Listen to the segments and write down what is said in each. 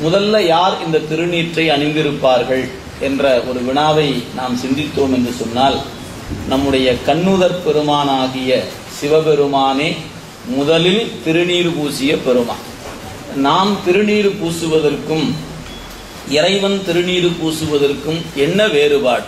முதல்ல யார் இந்த திருநீற்றை அணிந்திருப்பார்கள் என்ற ஒரு வினாவை நாம் சிந்தித்தோம் என்று சொன்னால் நம்முடைய கண்ணுதற் பெருமானாகிய சிவபெருமானே முதலில் திருநீர் பூசிய பெருமான் நாம் திருநீர் பூசுவதற்கும் இறைவன் திருநீர் பூசுவதற்கும் என்ன வேறுபாடு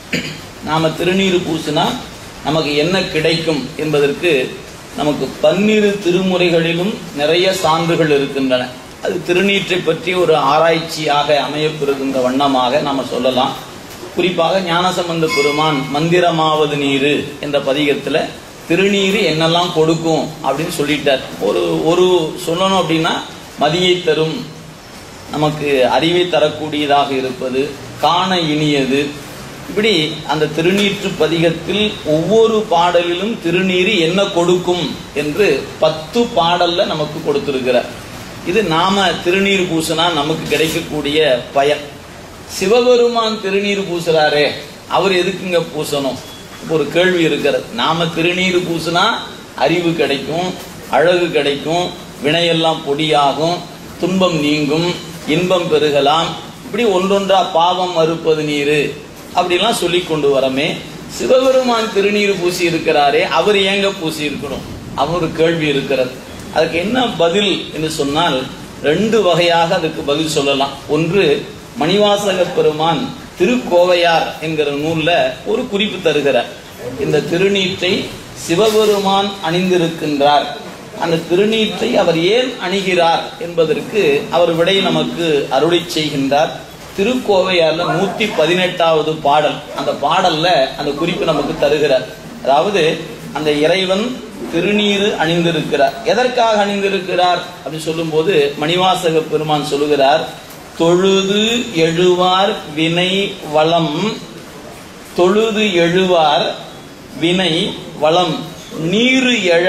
நாம திருநீர் பூசினா நமக்கு என்ன கிடைக்கும் என்பதற்கு நமக்கு பன்னிரு திருமுறைகளிலும் நிறைய சான்றுகள் இருக்கின்றன அது திருநீற்றை பற்றி ஒரு ஆராய்ச்சியாக அமையப்பெறுகின்ற வண்ணமாக நாம சொல்லலாம் குறிப்பாக ஞானசம்பந்த பெருமான் மந்திரமாவது நீரு என்ற பதிகத்துல திருநீர் என்னெல்லாம் கொடுக்கும் அப்படின்னு சொல்லிட்டார் ஒரு ஒரு சொல்லணும் அப்படின்னா மதியை தரும் நமக்கு அறிவை தரக்கூடியதாக இருப்பது காண இனியது இப்படி அந்த திருநீற்று பதிகத்தில் ஒவ்வொரு பாடலிலும் திருநீர் என்ன கொடுக்கும் என்று பத்து பாடல்ல நமக்கு கொடுத்திருக்கிறார் இது நாம திருநீர் பூசினா நமக்கு கிடைக்கக்கூடிய பயன் சிவபெருமான் திருநீர் பூசுறாரே அவர் எதுக்குங்க பூசணும் இப்ப ஒரு கேள்வி இருக்கிறது நாம திருநீர் பூசினா அறிவு கிடைக்கும் அழகு கிடைக்கும் வினையெல்லாம் பொடியாகும் துன்பம் நீங்கும் இன்பம் பெருகலாம் இப்படி ஒன்றொன்றா பாவம் மறுப்பது நீரு அப்படிலாம் சொல்லி கொண்டு வரமே சிவபெருமான் திருநீர் பூசி இருக்கிறாரே அவர் ஏங்க பூசி இருக்கணும் அவர் ஒரு கேள்வி இருக்கிறது அதுக்கு என்ன பதில் என்று சொன்னால் ரெண்டு வகையாக அதுக்கு பதில் சொல்லலாம் ஒன்று மணிவாசக பெருமான் திருக்கோவையார் என்கிற நூல்ல ஒரு குறிப்பு தருகிறார் இந்த திருநீற்றை சிவபெருமான் அணிந்திருக்கின்றார் அந்த திருநீற்றை அவர் ஏன் அணிகிறார் என்பதற்கு அவர் விடை நமக்கு அருளை செய்கின்றார் திருக்கோவையார்ல நூத்தி பதினெட்டாவது பாடல் அந்த பாடல்ல அந்த குறிப்பு நமக்கு தருகிறார் அதாவது அந்த இறைவன் திருநீரு அணிந்திருக்கிறார் எதற்காக அணிந்திருக்கிறார் அப்படின்னு சொல்லும்போது மணிவாசக பெருமான் சொல்லுகிறார் தொழுது எழுவார் வினை வளம் தொழுது எழுவார் வினை வளம் நீரு எழ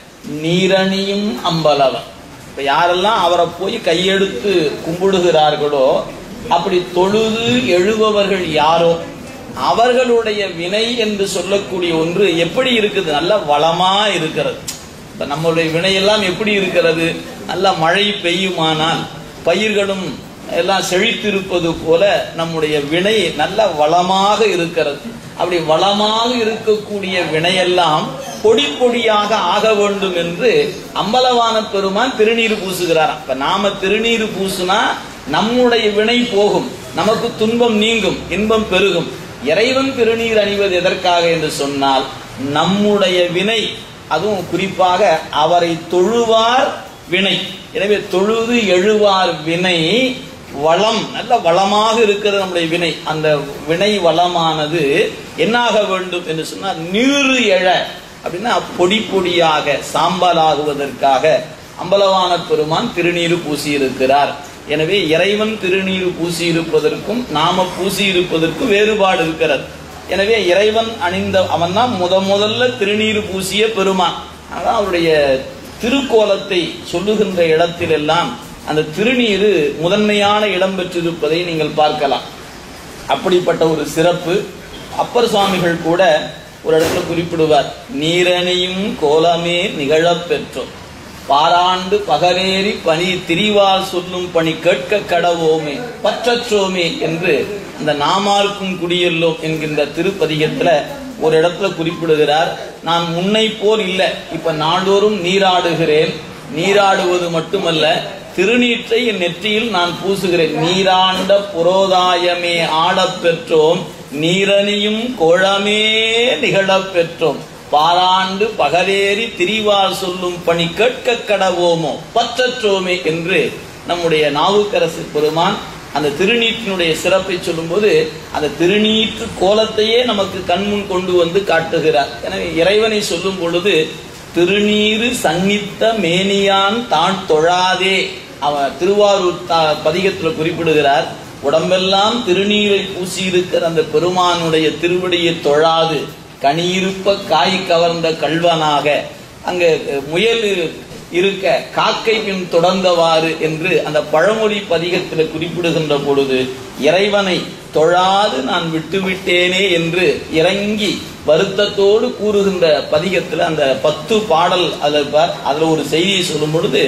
நீரணியும் அம்பலவன் இப்ப யாரெல்லாம் அவரை போய் கையெடுத்து கும்பிடுகிறார்களோ அப்படி தொழுது எழுபவர்கள் யாரோ அவர்களுடைய வினை என்று சொல்லக்கூடிய ஒன்று எப்படி இருக்குது நல்ல வளமா இருக்கிறது இப்ப நம்மளுடைய வினையெல்லாம் எப்படி இருக்கிறது நல்ல மழை பெய்யுமானால் பயிர்களும் எல்லாம் செழித்திருப்பது போல நம்முடைய வினை நல்ல வளமாக இருக்கிறது அப்படி வளமாக இருக்கக்கூடிய வினையெல்லாம் பொடி பொடியாக ஆக வேண்டும் என்று அம்பலவான பெருமான் திருநீர் பூசுகிறார் அப்ப நாம திருநீர் பூசுனா நம்முடைய வினை போகும் நமக்கு துன்பம் நீங்கும் இன்பம் பெருகும் இறைவன் திருநீர் அணிவது எதற்காக என்று சொன்னால் நம்முடைய வினை அதுவும் குறிப்பாக அவரை தொழுவார் வினை எனவே தொழுது எழுவார் வினை வளம் நல்ல வளமாக இருக்கிறது நம்முடைய வினை அந்த வினை வளமானது என்னாக வேண்டும் என்று சொன்னால் நீரு எழ அப்படின்னா பொடி பொடியாக சாம்பலாகுவதற்காக அம்பலவான பெருமான் திருநீர் பூசி இருக்கிறார் எனவே இறைவன் திருநீர் பூசி இருப்பதற்கும் நாம பூசி இருப்பதற்கும் வேறுபாடு இருக்கிறது எனவே இறைவன் அணிந்த அவன் தான் முத முதல்ல திருநீர் பூசிய பெருமான் அதான் அவருடைய திருக்கோலத்தை சொல்லுகின்ற இடத்திலெல்லாம் அந்த திருநீரு முதன்மையான இடம் பெற்றிருப்பதை நீங்கள் பார்க்கலாம் அப்படிப்பட்ட ஒரு சிறப்பு அப்பர் சுவாமிகள் கூட ஒரு இடத்துல குறிப்பிடுவார் நீரணியும் கோலமே நிகழப் பெற்றோம் பாராண்டு பகலேறி பணி திரிவால் சொல்லும் பணி கேட்க கடவோமே பற்றற்றோமே என்று அந்த நாமார்க்கும் குடியெல்லோம் என்கின்ற திருப்பதிகத்துல ஒரு இடத்துல குறிப்பிடுகிறார் நான் முன்னை போல் இல்லை இப்ப நாள்தோறும் நீராடுகிறேன் நீராடுவது மட்டுமல்ல திருநீற்றை என் நெற்றியில் நான் பூசுகிறேன் நீராண்ட புரோதாயமே ஆடப் பெற்றோம் நீரணியும் கோழமே நிகழப் பெற்றோம் பாராண்டு பகலேறி திரிவால் சொல்லும் பணி கேட்க கடவோமோ பற்றற்றோமே என்று நம்முடைய நாவுக்கரசு பெருமான் அந்த திருநீற்றினுடைய சிறப்பை சொல்லும்போது அந்த திருநீற்று கோலத்தையே நமக்கு கண்முன் கொண்டு வந்து காட்டுகிறார் எனவே இறைவனை சொல்லும் பொழுது திருநீரு சன்னித்த மேனியான் தான் தொழாதே அவன் திருவாரூர் த- பதிகத்துல குறிப்பிடுகிறார் உடம்பெல்லாம் திருநீரை பூசியிருக்கிற அந்த பெருமானுடைய திருவடியை தொழாது கனியிருப்ப காய் கவர்ந்த கல்வனாக அங்க முயல் இருக்க காக்கை பின் தொடர்ந்தவாறு என்று அந்த பழமொழி பதிகத்தில் குறிப்பிடுகின்ற பொழுது இறைவனை தொழாது நான் விட்டுவிட்டேனே என்று இறங்கி வருத்தத்தோடு கூறுகின்ற பதிகத்தில் அந்த பத்து பாடல் அதுல பார் அதுல ஒரு செய்தியை சொல்லும் பொழுது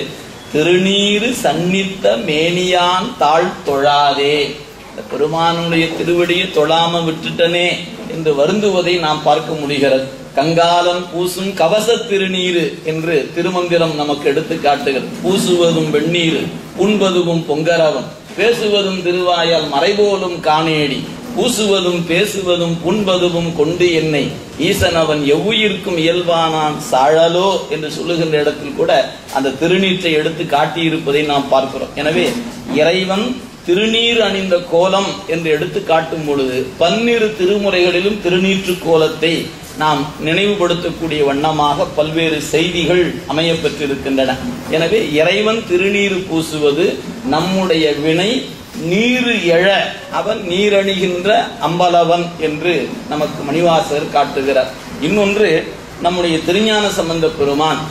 திருநீரு சந்நித்த மேனியான் தாழ் தொழாதே இந்த பெருமானுடைய திருவடியை தொழாம விட்டுட்டனே என்று வருந்துவதை நாம் பார்க்க முடிகிறது கங்காலன் பூசும் கவச திருநீரு என்று திருமந்திரம் நமக்கு எடுத்து காட்டுகிறது பூசுவதும் வெந்நீரு புண்பதுவும் பொங்கரவம் பேசுவதும் திருவாயால் மறைபோலும் காணேடி பூசுவதும் பேசுவதும் புண்பதுவும் கொண்டு என்னை ஈசன் அவன் எவ்வுயிர்க்கும் இயல்பானான் சாழலோ என்று சொல்லுகின்ற இடத்தில் கூட அந்த திருநீற்றை எடுத்து காட்டியிருப்பதை நாம் பார்க்கிறோம் எனவே இறைவன் திருநீர் அணிந்த கோலம் என்று எடுத்து காட்டும் பொழுது பன்னிரு திருமுறைகளிலும் திருநீற்று கோலத்தை நாம் நினைவுபடுத்தக்கூடிய வண்ணமாக பல்வேறு செய்திகள் அமைய பெற்றிருக்கின்றன எனவே இறைவன் திருநீர் பூசுவது நம்முடைய வினை நீரு எழ அவன் நீரணிகின்ற அம்பலவன் என்று நமக்கு மணிவாசகர் காட்டுகிறார் இன்னொன்று நம்முடைய திருஞான சம்பந்த பெருமான்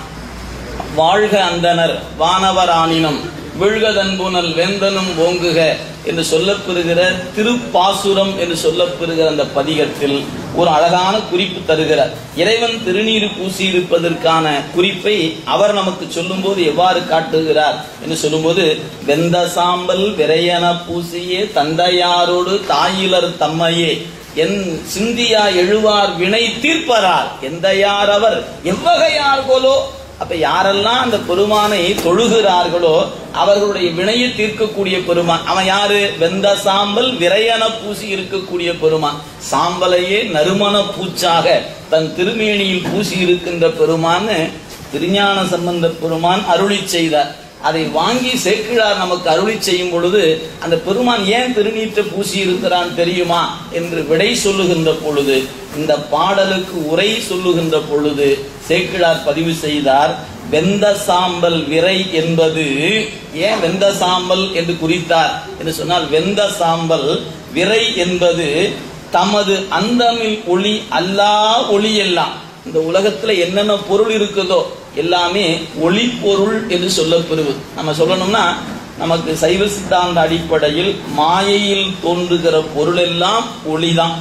வாழ்க அந்தனர் வானவராணினம் விழ்கதன்புனல் வேந்தனும் ஓங்குக என்று சொல்லப்பெறுகிற திருப்பாசுரம் என்று சொல்லப்பெறுகிற அந்த பதிகத்தில் ஒரு அழகான குறிப்பு தருகிறார் இறைவன் திருநீர் பூசியிருப்பதற்கான குறிப்பை அவர் நமக்கு சொல்லும்போது எவ்வாறு காட்டுகிறார் என்று சொல்லும்போது வெந்த சாம்பல் விரையன பூசியே தந்தையாரோடு தாயிலர் தம்மையே என் சிந்தியா எழுவார் வினை தீர்ப்பரார் எந்த யார் அவர் எவ்வகையார் போலோ அப்ப யாரெல்லாம் அந்த பெருமானை தொழுகிறார்களோ அவர்களுடைய வினையை தீர்க்கக்கூடிய பெருமான் அவன் யாரு வெந்த சாம்பல் விரையன பூசி இருக்கக்கூடிய பெருமான் சாம்பலையே நறுமண பூச்சாக தன் திருமேனியில் பூசி இருக்கின்ற பெருமான்னு திருஞான சம்பந்த பெருமான் அருளி செய்தார் அதை வாங்கி சேக்கிழார் நமக்கு அருளி செய்யும் பொழுது அந்த பெருமான் ஏன் திருநீற்றை பூசி இருக்கிறான் தெரியுமா என்று விடை சொல்லுகின்ற பொழுது இந்த பாடலுக்கு உரை சொல்லுகின்ற பொழுது சேக்கிழார் பதிவு செய்தார் வெந்த சாம்பல் விரை என்பது ஏன் வெந்த சாம்பல் என்று குறித்தார் என்று சொன்னால் வெந்த சாம்பல் விரை என்பது தமது அந்தமில் ஒளி அல்லா ஒளி எல்லாம் இந்த உலகத்துல என்னென்ன பொருள் இருக்குதோ எல்லாமே ஒளி பொருள் என்று சொல்லப்பெறுவது நம்ம சொல்லணும்னா நமக்கு சைவ சித்தாந்த அடிப்படையில் மாயையில் தோன்றுகிற பொருள் எல்லாம் ஒளிதான்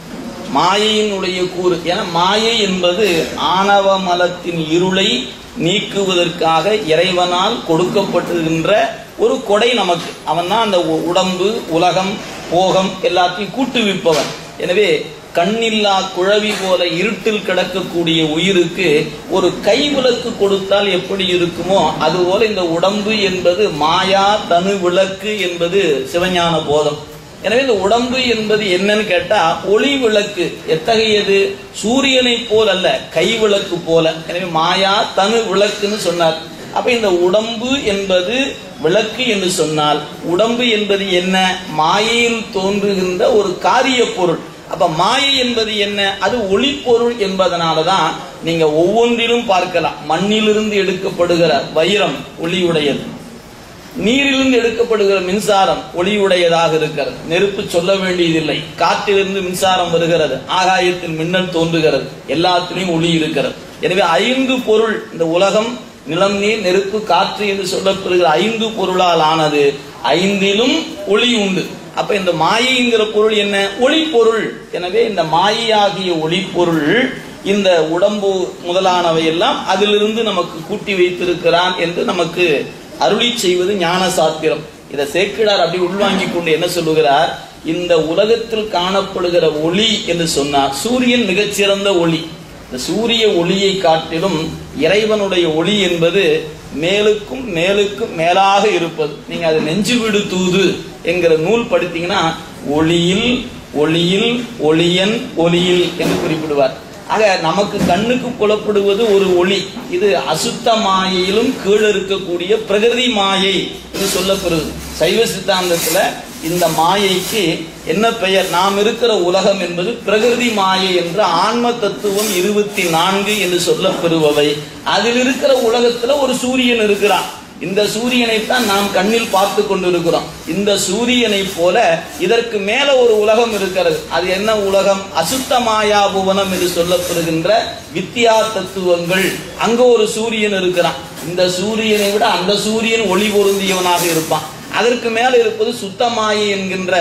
மாயையினுடைய கூறு ஏன்னா மாயை என்பது ஆணவ மலத்தின் இருளை நீக்குவதற்காக இறைவனால் கொடுக்கப்பட்டிருக்கின்ற ஒரு கொடை நமக்கு அவன் தான் அந்த உ- உடம்பு உலகம் போகம் எல்லாத்தையும் கூட்டுவிப்பவன் எனவே கண்ணில்லா குழவி போல இருட்டில் கிடக்கக்கூடிய உயிருக்கு ஒரு கைவிளக்கு கொடுத்தால் எப்படி இருக்குமோ அதுபோல இந்த உடம்பு என்பது மாயா தனு விளக்கு என்பது சிவஞான போதம் எனவே இந்த உடம்பு என்பது என்னன்னு கேட்டா ஒளி விளக்கு எத்தகையது சூரியனை போல் அல்ல கை விளக்கு போல எனவே மாயா தனு விளக்குன்னு சொன்னார் அப்ப இந்த உடம்பு என்பது விளக்கு என்று சொன்னால் உடம்பு என்பது என்ன மாயையில் தோன்றுகின்ற ஒரு காரிய பொருள் அப்ப மாயை என்பது என்ன அது ஒளிப்பொருள் என்பதனாலதான் நீங்க ஒவ்வொன்றிலும் பார்க்கலாம் மண்ணிலிருந்து எடுக்கப்படுகிற வைரம் ஒளியுடையது நீரிலிருந்து எடுக்கப்படுகிற மின்சாரம் ஒளியுடையதாக இருக்கிறது நெருப்பு சொல்ல வேண்டியதில்லை காற்றிலிருந்து மின்சாரம் வருகிறது ஆகாயத்தில் மின்னல் தோன்றுகிறது எல்லாத்திலையும் ஒளி இருக்கிறது எனவே ஐந்து பொருள் இந்த உலகம் நிலம் நீர் நெருப்பு காற்று என்று சொல்லப்படுகிற ஐந்து பொருளால் ஆனது ஐந்திலும் ஒளி உண்டு அப்ப இந்த மாயைங்கிற பொருள் என்ன ஒளி பொருள் எனவே இந்த மாயையாகிய ஒளி பொருள் இந்த உடம்பு முதலானவை எல்லாம் அதிலிருந்து நமக்கு கூட்டி வைத்திருக்கிறான் என்று நமக்கு அருளி செய்வது ஞான சாத்திரம் இதை சேக்கிடார் அப்படி உள்வாங்கிக் கொண்டு என்ன சொல்லுகிறார் இந்த உலகத்தில் காணப்படுகிற ஒளி என்று சொன்னார் சூரியன் மிகச்சிறந்த ஒளி இந்த சூரிய ஒளியை காட்டிலும் இறைவனுடைய ஒளி என்பது மேலுக்கும் மேலுக்கும் மேலாக இருப்பது நீங்க அது நெஞ்சு விடு தூது என்கிற நூல் படித்தீங்கன்னா ஒளியில் ஒளியில் ஒளியன் ஒளியில் என்று குறிப்பிடுவார் ஆக நமக்கு கண்ணுக்கு புலப்படுவது ஒரு ஒளி இது அசுத்த மாயையிலும் கீழ் இருக்கக்கூடிய பிரகிருதி மாயை என்று சொல்லப்படுது சைவ சித்தாந்தத்துல இந்த மாயைக்கு என்ன பெயர் நாம் இருக்கிற உலகம் என்பது பிரகிருதி மாயை என்ற ஆன்ம தத்துவம் இருபத்தி நான்கு என்று சொல்லப்பெறுபவை அதில் இருக்கிற உலகத்துல ஒரு சூரியன் இருக்கிறான் இந்த சூரியனைத்தான் நாம் கண்ணில் பார்த்து கொண்டிருக்கிறோம் இந்த சூரியனை போல இதற்கு மேல ஒரு உலகம் இருக்கிறது அது என்ன உலகம் அசுத்த மாயா புவனம் என்று சொல்லப்படுகின்ற வித்யா தத்துவங்கள் அங்க ஒரு சூரியன் இருக்கிறான் இந்த சூரியனை விட அந்த சூரியன் ஒளி பொருந்தியவனாக இருப்பான் அதற்கு மேல இருப்பது சுத்தமாயை என்கின்ற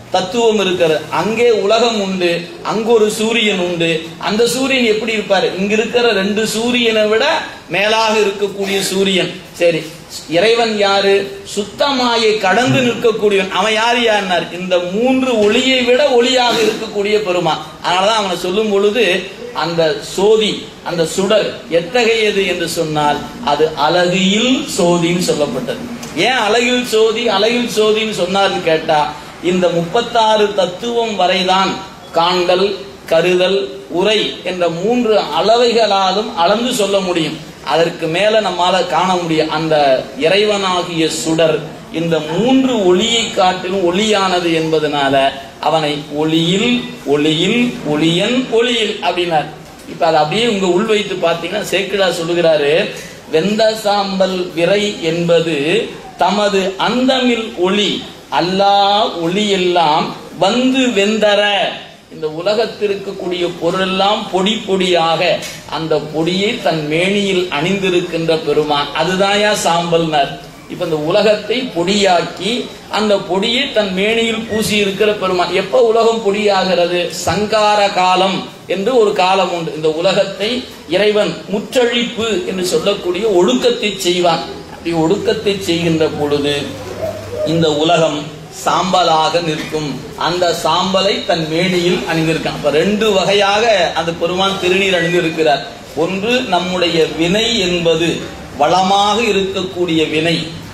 தத்துவம் இருக்கிறது அங்கே உலகம் உண்டு அங்க ஒரு சூரியன் உண்டு அந்த சூரியன் எப்படி இருப்பாரு இங்க இருக்கிற ரெண்டு சூரியனை விட மேலாக இருக்கக்கூடிய சூரியன் சரி இறைவன் யாரு சுத்தமாயை கடந்து நிற்கக்கூடியவன் அவன் யார் யாருனார் இந்த மூன்று ஒளியை விட ஒளியாக இருக்கக்கூடிய பெருமான் அதனாலதான் அவனை சொல்லும் பொழுது அந்த சோதி அந்த சுடர் எத்தகையது என்று சொன்னால் அது அழகியில் சோதின்னு சொல்லப்பட்டது ஏன் அழகில் சோதி அழகில் சோதின்னு சொன்னார்னு கேட்டா இந்த முப்பத்தாறு தத்துவம் வரைதான் காண்டல் கருதல் உரை என்ற மூன்று அளவைகளாலும் அளந்து சொல்ல முடியும் அதற்கு மேல நம்மால காண முடியும் அந்த இறைவனாகிய சுடர் இந்த மூன்று ஒளியை காட்டிலும் ஒளியானது என்பதனால அவனை ஒளியில் ஒளியில் ஒளியன் ஒளியில் அப்படின்னார் இப்ப அதை அப்படியே உங்க உள் வைத்து பார்த்தீங்கன்னா சேக்கிழா சொல்லுகிறாரு வெந்த சாம்பல் விரை என்பது தமது அந்தமில் ஒளி அல்லா ஒளி எல்லாம் வந்து வெந்தர இந்த உலகத்தில் இருக்கக்கூடிய பொருளெல்லாம் பொடி பொடியாக அந்த பொடியை தன் மேனியில் அணிந்திருக்கின்ற பெருமான் அதுதாயா சாம்பல்னர் இப்ப இந்த உலகத்தை பொடியாக்கி அந்த பொடியை தன் மேனியில் பூசி இருக்கிற பெருமான் எப்ப உலகம் பொடியாகிறது சங்கார காலம் என்று ஒரு காலம் உண்டு இந்த உலகத்தை இறைவன் முற்றழிப்பு என்று சொல்லக்கூடிய ஒடுக்கத்தை செய்வான் அப்படி ஒடுக்கத்தை செய்கின்ற பொழுது இந்த உலகம் சாம்பலாக நிற்கும் அந்த சாம்பலை தன் மேனியில் அணிந்திருக்கான் அப்ப ரெண்டு வகையாக அந்த பெருமான் திருநீர் அணிந்திருக்கிறார் ஒன்று நம்முடைய வினை என்பது வளமாக இருக்கக்கூடிய வினை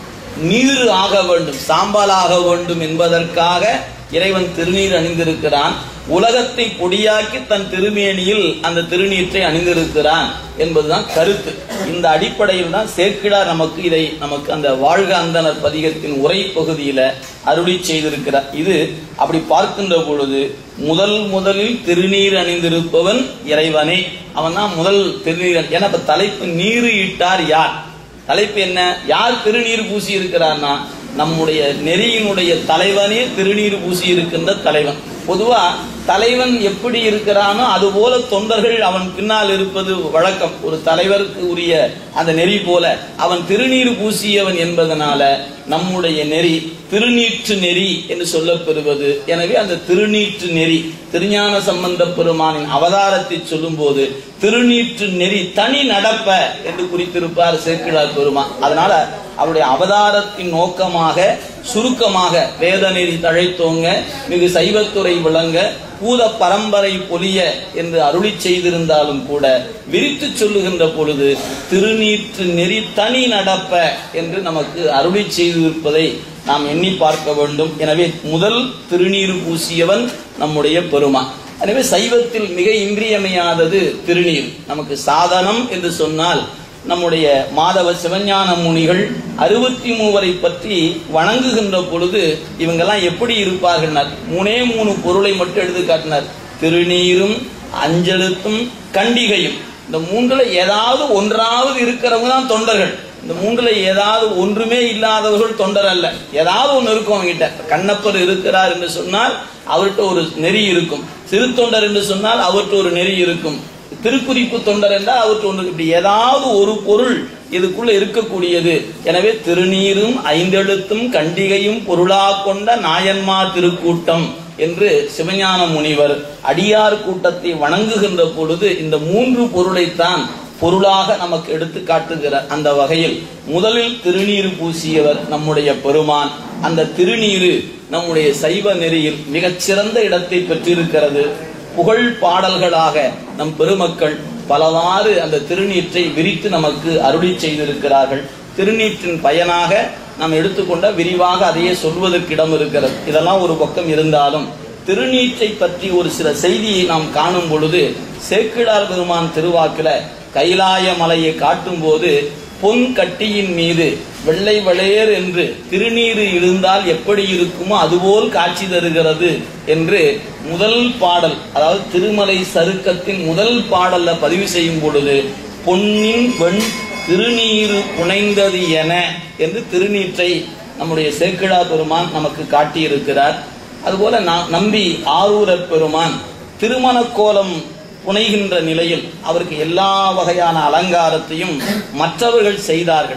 நீர் ஆக வேண்டும் சாம்பலாக வேண்டும் என்பதற்காக இறைவன் திருநீர் அணிந்திருக்கிறான் உலகத்தை பொடியாக்கி தன் திருமேனியில் அந்த திருநீற்றை அணிந்திருக்கிறான் என்பதுதான் கருத்து இந்த அடிப்படையில் தான் சேர்க்கிறார் நமக்கு இதை நமக்கு அந்த வாழ்க அந்தனர் பதிகத்தின் உரை பகுதியில அருளி செய்திருக்கிறார் இது அப்படி பார்க்கின்ற பொழுது முதல் முதலில் திருநீர் அணிந்திருப்பவன் இறைவனே அவன் தான் முதல் திருநீர் ஏன்னா இப்ப தலைப்பு நீரு இட்டார் யார் தலைப்பு என்ன யார் திருநீர் பூசி இருக்கிறார்னா நம்முடைய நெறியினுடைய தலைவனே திருநீர் பூசி இருக்கின்ற தலைவன் பொதுவா தலைவன் எப்படி இருக்கிறானோ அதுபோல தொண்டர்கள் அவன் பின்னால் இருப்பது வழக்கம் ஒரு தலைவருக்கு உரிய அந்த நெறி போல அவன் திருநீர் பூசியவன் என்பதனால நம்முடைய நெறி திருநீற்று நெறி என்று சொல்லப்பெறுவது எனவே அந்த திருநீற்று நெறி திருஞான சம்பந்த பெருமானின் அவதாரத்தை சொல்லும்போது திருநீற்று நெறி தனி நடப்ப என்று குறித்திருப்பார் சேக்கிழார் பெருமான் அதனால அவருடைய அவதாரத்தின் நோக்கமாக சுருக்கமாக வேத நெறி தழைத்தோங்க மிகு சைவத்துறை விளங்க பூத பரம்பரை பொலிய என்று அருளி செய்திருந்தாலும் கூட விரித்து சொல்லுகின்ற பொழுது திருநீற்று நெறி தனி நடப்ப என்று நமக்கு அருளி செய்திருப்பதை நாம் எண்ணி பார்க்க வேண்டும் எனவே முதல் திருநீர் பூசியவன் நம்முடைய பெருமான் எனவே சைவத்தில் மிக இன்றியமையாதது திருநீர் நமக்கு சாதனம் என்று சொன்னால் நம்முடைய மாதவ சிவஞான முனிகள் அறுபத்தி மூவரை பற்றி வணங்குகின்ற பொழுது இவங்கெல்லாம் எப்படி இருப்பார்கள் மூணே மூணு பொருளை மட்டும் எடுத்து காட்டினார் திருநீரும் அஞ்செழுத்தும் கண்டிகையும் இந்த மூன்றுல ஏதாவது ஒன்றாவது இருக்கிறவங்க தான் தொண்டர்கள் இந்த மூன்றுல ஏதாவது ஒன்றுமே இல்லாதவர்கள் தொண்டர் அல்ல ஏதாவது ஒன்று இருக்கும் அவங்ககிட்ட கண்ணப்பர் இருக்கிறார் என்று சொன்னால் அவர்கிட்ட ஒரு நெறி இருக்கும் சிறு தொண்டர் என்று சொன்னால் அவர்கிட்ட ஒரு நெறி இருக்கும் திருக்குறிப்பு தொண்டர் என்றால் அவற்று ஒன்று இப்படி ஏதாவது ஒரு பொருள் இதுக்குள்ள இருக்கக்கூடியது எனவே திருநீரும் ஐந்தெழுத்தும் கண்டிகையும் பொருளா கொண்ட நாயன்மார் திருக்கூட்டம் என்று சிவஞான முனிவர் அடியார் கூட்டத்தை வணங்குகின்ற பொழுது இந்த மூன்று பொருளைத்தான் பொருளாக நமக்கு எடுத்து காட்டுகிறார் அந்த வகையில் முதலில் திருநீர் பூசியவர் நம்முடைய பெருமான் அந்த திருநீரு நம்முடைய சைவ நெறியில் மிகச்சிறந்த இடத்தை பெற்றிருக்கிறது புகழ் பாடல்களாக நம் பெருமக்கள் பலவாறு அந்த திருநீற்றை விரித்து நமக்கு அருளி செய்திருக்கிறார்கள் திருநீற்றின் பயனாக நாம் எடுத்துக்கொண்ட விரிவாக அதையே சொல்வதற்கு இடம் இருக்கிறது இதெல்லாம் ஒரு பக்கம் இருந்தாலும் திருநீற்றை பற்றி ஒரு சில செய்தியை நாம் காணும் பொழுது சேக்கிழார் பெருமான் திருவாக்குல கைலாய மலையை காட்டும் போது பொன் கட்டியின் மீது வெள்ளை வெளையர் என்று திருநீரு இருந்தால் எப்படி இருக்குமோ அதுபோல் காட்சி தருகிறது என்று முதல் பாடல் அதாவது திருமலை சருக்கத்தின் முதல் பாடல்ல பதிவு செய்யும் பொழுது பொன்னின் வெண் திருநீரு புனைந்தது என என்று திருநீற்றை நம்முடைய சேக்கிழா பெருமான் நமக்கு காட்டியிருக்கிறார் அதுபோல நம்பி ஆரூரர் பெருமான் திருமண கோலம் புனைகின்ற நிலையில் அவருக்கு எல்லா வகையான அலங்காரத்தையும் மற்றவர்கள் செய்தார்கள்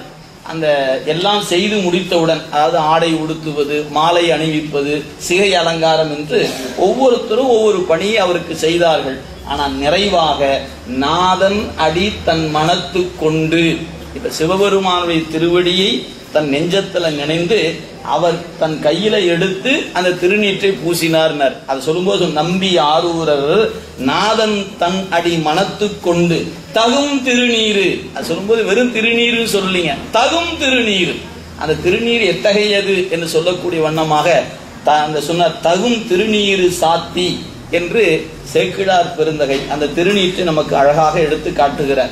அந்த எல்லாம் செய்து முடித்தவுடன் அதாவது ஆடை உடுத்துவது மாலை அணிவிப்பது சிகை அலங்காரம் என்று ஒவ்வொருத்தரும் ஒவ்வொரு பணியை அவருக்கு செய்தார்கள் ஆனால் நிறைவாக நாதன் அடி தன் மனத்து கொண்டு இப்ப சிவபெருமானுடைய திருவடியை தன் நெஞ்சத்துல நினைந்து அவர் தன் கையில எடுத்து அந்த திருநீற்றை பூசினார்னர் அதை சொல்லும்போது நம்பி ஆரூரர் நாதன் தன் அடி மனத்து கொண்டு தகும் திருநீரு அது சொல்லும்போது வெறும் திருநீரு சொல்லலீங்க தகும் திருநீரு அந்த திருநீர் எத்தகையது என்று சொல்லக்கூடிய வண்ணமாக த- அந்த சொன்ன தகும் திருநீரு சாத்தி என்று சேக்கிழார் பெருந்தகை அந்த திருநீற்றை நமக்கு அழகாக எடுத்து காட்டுகிறார்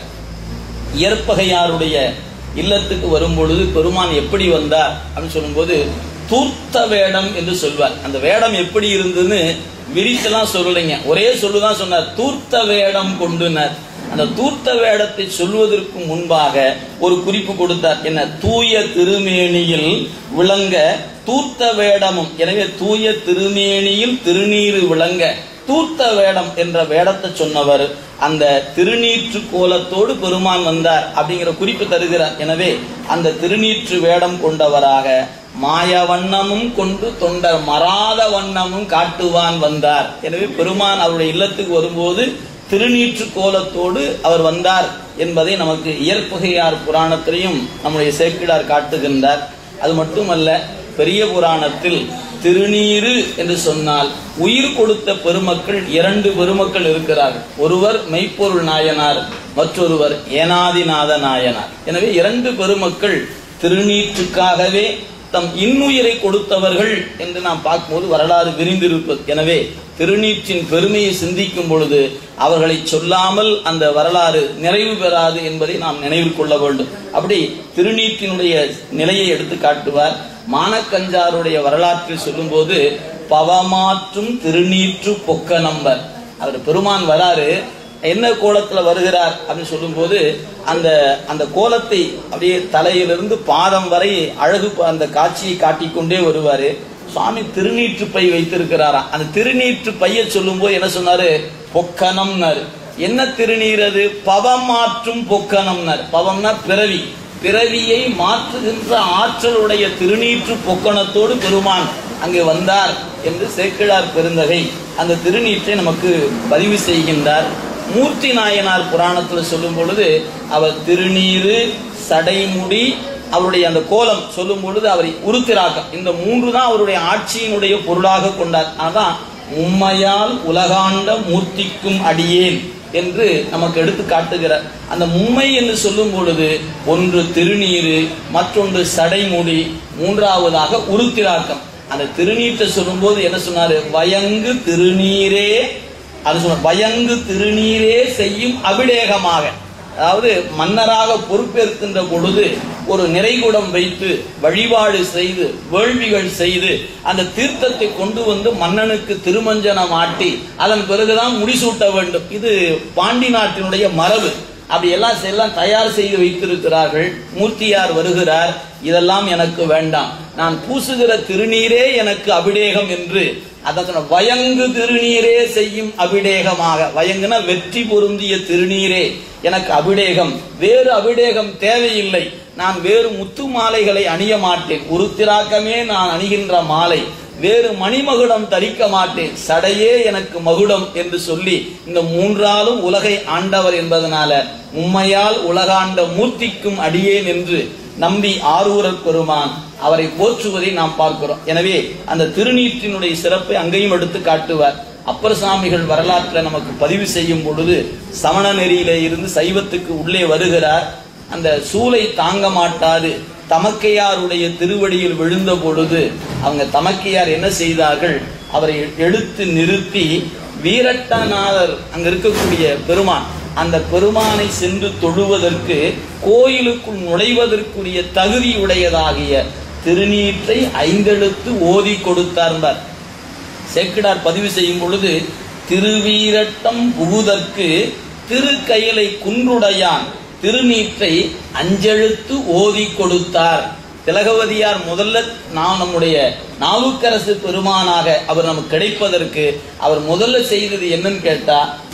இயற்பகையாருடைய இல்லத்துக்கு வரும்பொழுது பெருமான் எப்படி வந்தார் அப்படின்னு சொல்லும்போது தூர்த்த வேடம் என்று சொல்வார் அந்த வேடம் எப்படி இருந்ததுன்னு விரித்தெல்லாம் சொல்லலைங்க ஒரே சொல்லுதான் சொன்னார் தூர்த்த வேடம் கொண்டுனர் அந்த தூர்த்த வேடத்தை சொல்வதற்கு முன்பாக ஒரு குறிப்பு கொடுத்தார் என்ன தூய திருமேனியில் விளங்க தூர்த்த வேடமும் எனவே தூய திருமேனியில் திருநீரு விளங்க தூர்த்த வேடம் என்ற வேடத்தை சொன்னவர் அந்த திருநீற்று கோலத்தோடு பெருமான் வந்தார் அப்படிங்கிற குறிப்பு தருகிறார் எனவே அந்த திருநீற்று வேடம் கொண்டவராக மாய வண்ணமும் கொண்டு தொண்டர் மறாத வண்ணமும் காட்டுவான் வந்தார் எனவே பெருமான் அவருடைய இல்லத்துக்கு வரும்போது திருநீற்று கோலத்தோடு அவர் வந்தார் என்பதை நமக்கு இயற்பகையார் புராணத்திலையும் நம்முடைய சேக்கிடார் காட்டுகின்றார் அது மட்டுமல்ல பெரிய புராணத்தில் திருநீரு என்று சொன்னால் உயிர் கொடுத்த பெருமக்கள் இரண்டு பெருமக்கள் இருக்கிறார்கள் ஒருவர் மெய்ப்பொருள் நாயனார் மற்றொருவர் ஏனாதிநாத நாயனார் எனவே இரண்டு பெருமக்கள் திருநீற்றுக்காகவே தம் இன்னுயிரை கொடுத்தவர்கள் என்று நாம் பார்க்கும்போது வரலாறு விரிந்திருப்பது எனவே திருநீற்றின் பெருமையை சிந்திக்கும் பொழுது அவர்களை சொல்லாமல் அந்த வரலாறு நிறைவு பெறாது என்பதை நாம் நினைவில் கொள்ள வேண்டும் அப்படி திருநீற்றினுடைய நிலையை எடுத்து காட்டுவார் மானக்கஞ்சாருடைய வரலாற்றில் சொல்லும்போது பவமாற்றும் திருநீற்று பொக்க நம்பர் அவர் பெருமான் வராரு என்ன கோலத்துல வருகிறார் அப்படின்னு சொல்லும்போது அந்த அந்த கோலத்தை அப்படியே தலையிலிருந்து பாதம் வரை அழகு ப- அந்த காட்சியை காட்டிக்கொண்டே வருவாரு சுவாமி திருநீற்று பை வைத்திருக்கிறாராம் அந்த திருநீற்று பைய சொல்லும்போது என்ன சொன்னாரு பொக்கனம்னாரு என்ன திருநீர் அது பவம் மாற்றும் பொக்கனம்னார் பவம்னா பிறவி பிறவியை மாற்றுகின்ற ஆற்றலுடைய திருநீற்று பொக்கணத்தோடு பெருமான் அங்கே வந்தார் என்று சேக்கிழார் பெருந்தகை அந்த திருநீற்றை நமக்கு பதிவு செய்கின்றார் மூர்த்தி நாயனார் புராணத்தில் சொல்லும் பொழுது அவர் திருநீரு சடைமுடி அவருடைய அந்த கோலம் சொல்லும் பொழுது அவரை உருத்திராக்கம் இந்த மூன்று தான் அவருடைய ஆட்சியினுடைய பொருளாக கொண்டார் அதான் உம்மையால் உலகாண்ட மூர்த்திக்கும் அடியேன் என்று நமக்கு எடுத்து காட்டுகிறார் அந்த மும்மை என்று சொல்லும் பொழுது ஒன்று திருநீரு மற்றொன்று சடைமுடி மூன்றாவதாக உருத்திராக்கம் அந்த திருநீற்றை சொல்லும்போது என்ன சொன்னாரு வயங்கு திருநீரே அது சொன்ன வயங்கு திருநீரே செய்யும் அபிடேகமாக அதாவது மன்னராக பொறுப்பேற்கின்ற பொழுது ஒரு நிறைகுடம் வைத்து வழிபாடு செய்து வேள்விகள் செய்து அந்த தீர்த்தத்தை கொண்டு வந்து மன்னனுக்கு திருமஞ்சனம் ஆட்டி அதன் பிறகுதான் முடிசூட்ட வேண்டும் இது பாண்டி நாட்டினுடைய மரபு அப்படி எல்லாம் எல்லாம் தயார் செய்து வைத்திருக்கிறார்கள் மூர்த்தியார் வருகிறார் இதெல்லாம் எனக்கு வேண்டாம் நான் பூசுகிற திருநீரே எனக்கு அபிடேகம் என்று அதான் சொன்ன வயங்கு திருநீரே செய்யும் அபிடேகமாக வயங்குன வெற்றி பொருந்திய திருநீரே எனக்கு அபிடேகம் வேறு அபிடேகம் தேவையில்லை நான் வேறு முத்து மாலைகளை அணிய மாட்டேன் உருத்திராக்கமே நான் அணிகின்ற மாலை வேறு மணிமகுடம் தரிக்க மாட்டேன் சடையே எனக்கு மகுடம் என்று சொல்லி இந்த மூன்றாலும் உலகை ஆண்டவர் என்பதனால உம்மையால் உலகாண்ட மூர்த்திக்கும் அடியேன் என்று நம்பி ஆரூரர் பெருமான் அவரை போற்றுவதை நாம் பார்க்கிறோம் எனவே அந்த திருநீற்றினுடைய சிறப்பை அங்கேயும் எடுத்து காட்டுவார் அப்பர் சாமிகள் வரலாற்றில் நமக்கு பதிவு செய்யும் பொழுது சமண நெறியில இருந்து சைவத்துக்கு உள்ளே வருகிறார் அந்த சூளை தாங்க மாட்டாது தமக்கையாருடைய திருவடியில் விழுந்த பொழுது அவங்க தமக்கையார் என்ன செய்தார்கள் அவரை எடுத்து நிறுத்தி வீரட்டநாதர் அங்க இருக்கக்கூடிய பெருமான் அந்த பெருமானை சென்று தொழுவதற்கு கோயிலுக்குள் நுழைவதற்குரிய தகுதியுடையதாகிய திருநீற்றை ஐந்தெழுத்து ஓதி கொடுத்தார்ந்தார் சேக்கிடார் பதிவு செய்யும் பொழுது திருவீரட்டம் புகுதற்கு திருக்கயிலை குன்றுடையான் திருநீற்றை அஞ்செழுத்து ஓதி கொடுத்தார் திலகவதியார் முதல்ல நாம் நம்முடைய நாவுக்கரசு பெருமானாக அவர் நமக்கு கிடைப்பதற்கு அவர் முதல்ல செய்தது என்னன்னு கேட்டா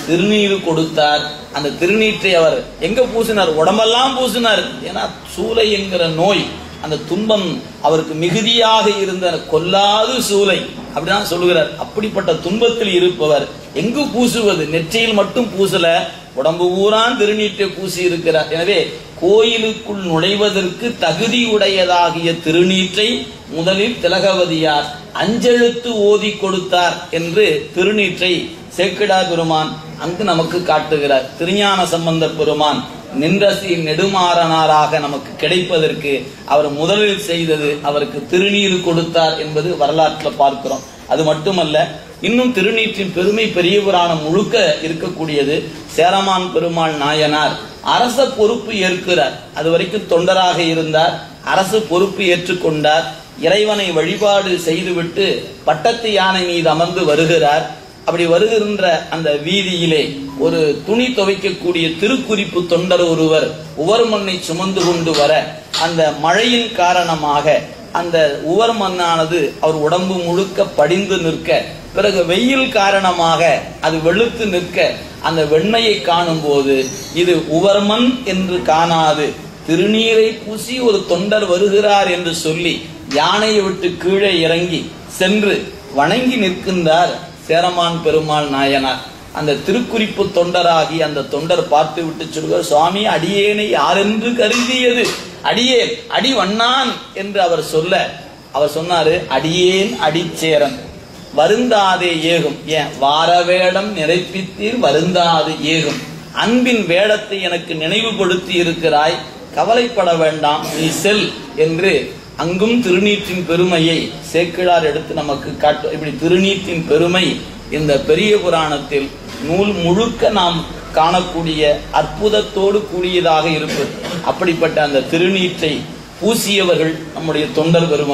திருநீர் கொடுத்தார் அந்த திருநீற்றை அவர் எங்க பூசினார் உடம்பெல்லாம் பூசினார் ஏன்னா சூளை என்கிற நோய் அந்த துன்பம் அவருக்கு மிகுதியாக இருந்த கொல்லாது சூளை அப்படிதான் சொல்லுகிறார் அப்படிப்பட்ட துன்பத்தில் இருப்பவர் எங்கு பூசுவது நெற்றியில் மட்டும் பூசல உடம்பு ஊரான் திருநீற்றை பூசி இருக்கிறார் எனவே கோயிலுக்குள் நுழைவதற்கு தகுதியுடையதாகிய திருநீற்றை முதலில் திலகவதியார் அஞ்செழுத்து ஓதி கொடுத்தார் என்று திருநீற்றை சேக்கிடா பெருமான் அங்கு நமக்கு காட்டுகிறார் திருஞான சம்பந்த பெருமான் நின்றசி நெடுமாறனாராக நமக்கு கிடைப்பதற்கு அவர் முதலில் செய்தது அவருக்கு திருநீர் கொடுத்தார் என்பது வரலாற்றில் பார்க்கிறோம் அது மட்டுமல்ல இன்னும் திருநீற்றின் பெருமை பெரிய புராணம் முழுக்க இருக்கக்கூடியது சேரமான் பெருமாள் நாயனார் அரச பொறுப்பு ஏற்கிறார் அது வரைக்கும் தொண்டராக இருந்தார் அரசு பொறுப்பு ஏற்றுக்கொண்டார் இறைவனை வழிபாடு செய்துவிட்டு பட்டத்து யானை மீது அமர்ந்து வருகிறார் அப்படி வருகின்ற அந்த வீதியிலே ஒரு துணி துவைக்கக்கூடிய திருக்குறிப்பு தொண்டர் ஒருவர் உவர் மண்ணை சுமந்து கொண்டு வர அந்த மழையின் காரணமாக அந்த உவர் மண்ணானது அவர் உடம்பு முழுக்க படிந்து நிற்க பிறகு வெயில் காரணமாக அது வெளுத்து நிற்க அந்த வெண்மையை காணும் போது இது உவர்மன் என்று காணாது திருநீரை பூசி ஒரு தொண்டர் வருகிறார் என்று சொல்லி யானையை விட்டு கீழே இறங்கி சென்று வணங்கி நிற்கின்றார் சேரமான் பெருமாள் நாயனார் அந்த திருக்குறிப்பு தொண்டராகி அந்த தொண்டர் பார்த்து விட்டு சொல்கிறார் சுவாமி அடியேனை யாரென்று கருதியது அடியேன் அடி வண்ணான் என்று அவர் சொல்ல அவர் சொன்னாரு அடியேன் அடிச்சேரன் வருந்தாதே ஏகும் ஏன் வார வேடம் நிறைப்பித்தீர் வருந்தாது ஏகும் அன்பின் வேடத்தை எனக்கு நினைவுபடுத்தி இருக்கிறாய் கவலைப்பட வேண்டாம் நீ செல் என்று அங்கும் திருநீற்றின் பெருமையை சேக்கிழார் எடுத்து நமக்கு காட்டு இப்படி திருநீற்றின் பெருமை இந்த பெரிய புராணத்தில் நூல் முழுக்க நாம் காணக்கூடிய அற்புதத்தோடு கூடியதாக இருப்பது அப்படிப்பட்ட அந்த திருநீற்றை பூசியவர்கள் நம்முடைய தொண்டர் பெருமை